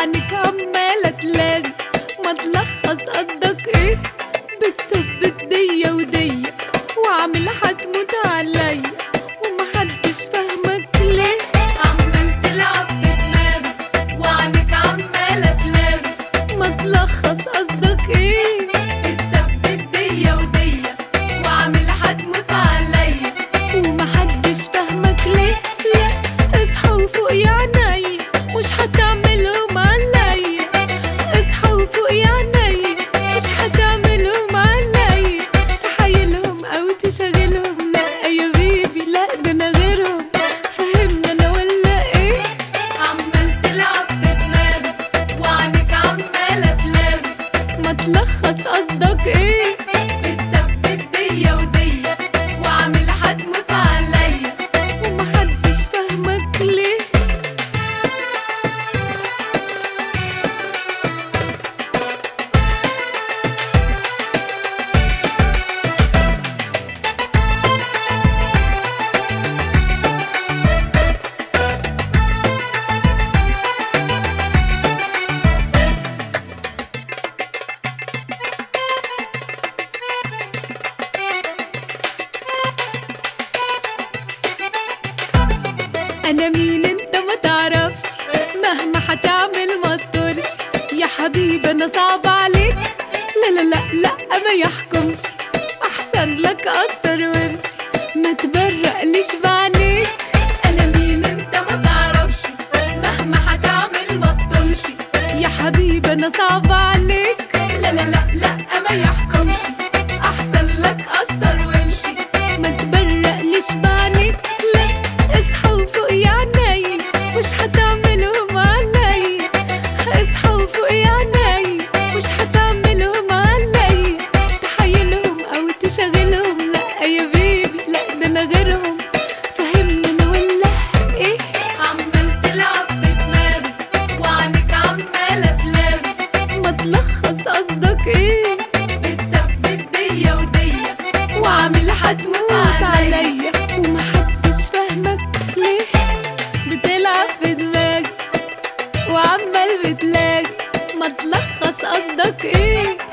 وعنك عمالة تلاغي ما تلخص قصدك ايه بتثبت دية ودية وعامل هتموت عليا ومحدش فاهمك ليه عمال تلعب في دماغي وعنك عمالة تلاغي ما تلخص قصدك ايه بتثبت دية ودية وعامل هتموت عليا ومحدش فاهمك ليه لا اصحى وفوق يا عيني مش هتعملهم عليا اصحى وفوق يا عيني مش هتعملهم عليا تحايلهم او تشغلهم لا يا بيبي لا ده انا غيرهم فهمنا انا ولا ايه عمال تلعب في دماغي وعنك عمالة تلاغي ما تلخص قصدك ايه بتثبت دية ودية وعامل هتموت عليا ومحدش فاهمك ليه انا مين انت ما تعرفش مهما هتعمل ما تطولش يا حبيبي انا صعب عليك لا لا لا لا ما يحكمش احسن لك اثر وامشي ما تبرقليش بعينيك انا مين انت ما تعرفش مهما هتعمل ما تطولش يا حبيبي انا صعب عليك لا لا لا لا ما يحكمش احسن لك اثر وامشي ما تبرقليش بعينيك لا اصحى وفوق يا عيني مش هتعملهم علي اصحى وفوق يا عيني مش هتعملهم علي تحايلهم او تشغلهم لا يا بيبي لا ده انا غيرهم فهمني انا ولا ايه عمال تلعب في دماغي وعنك عمالة تلاغي ما تلخص قصدك ايه بتثبت دية ودية وعامل هتموت عليا ومحدش فاهمك ليه بتلعب في دماغي وعمال بتلاقي ما تلخص قصدك ايه